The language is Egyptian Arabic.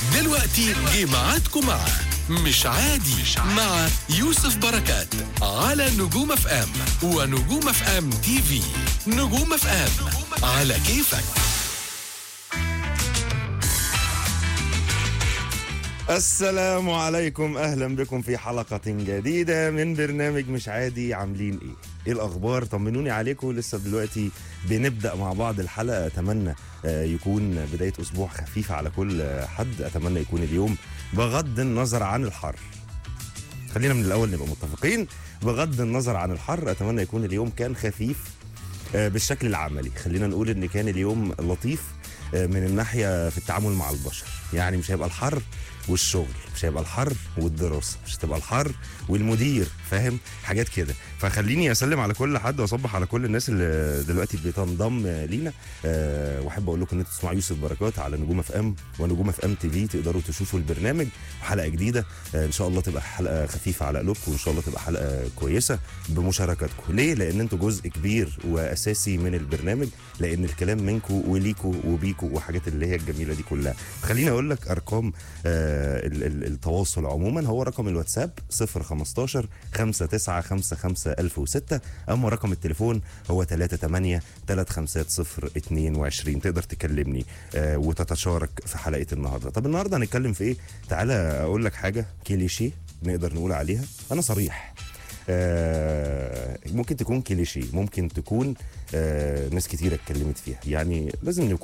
دلوقتي جه ميعادكم مع مش عادي مع يوسف بركات على نجوم اف ام ونجوم اف ام تي في نجوم اف ام على كيفك السلام عليكم اهلا بكم في حلقة جديدة من برنامج مش عادي عاملين ايه؟ ايه الاخبار؟ طمنوني عليكم لسه دلوقتي بنبدا مع بعض الحلقة اتمنى آه، يكون بداية اسبوع خفيف على كل آه، حد اتمنى يكون اليوم بغض النظر عن الحر خلينا من الاول نبقى متفقين بغض النظر عن الحر اتمنى يكون اليوم كان خفيف آه، بالشكل العملي خلينا نقول ان كان اليوم لطيف آه، من الناحيه في التعامل مع البشر يعني مش هيبقى الحر والشغل مش هيبقى الحر والدراسه مش هتبقى الحر والمدير فاهم حاجات كده فخليني اسلم على كل حد واصبح على كل الناس اللي دلوقتي بتنضم لينا أه واحب اقول لكم ان انتوا تسمعوا يوسف بركات على نجوم اف ام ونجوم اف ام تي في تقدروا تشوفوا البرنامج وحلقه جديده أه ان شاء الله تبقى حلقه خفيفه على قلوبكم وان شاء الله تبقى حلقه كويسه بمشاركاتكم ليه لان انتوا جزء كبير واساسي من البرنامج لان الكلام منكم وليكوا وبيكوا وحاجات اللي هي الجميله دي كلها خليني اقول لك ارقام آه ال- ال- التواصل عموما هو رقم الواتساب 015 5955 1006 اما رقم التليفون هو 38 350 22 تقدر تكلمني آه وتتشارك في حلقه النهارده طب النهارده هنتكلم في ايه تعالى اقول لك حاجه كليشيه نقدر نقول عليها انا صريح آه، ممكن تكون كليشيه ممكن تكون آه، ناس كتيرة اتكلمت فيها يعني لازم نكون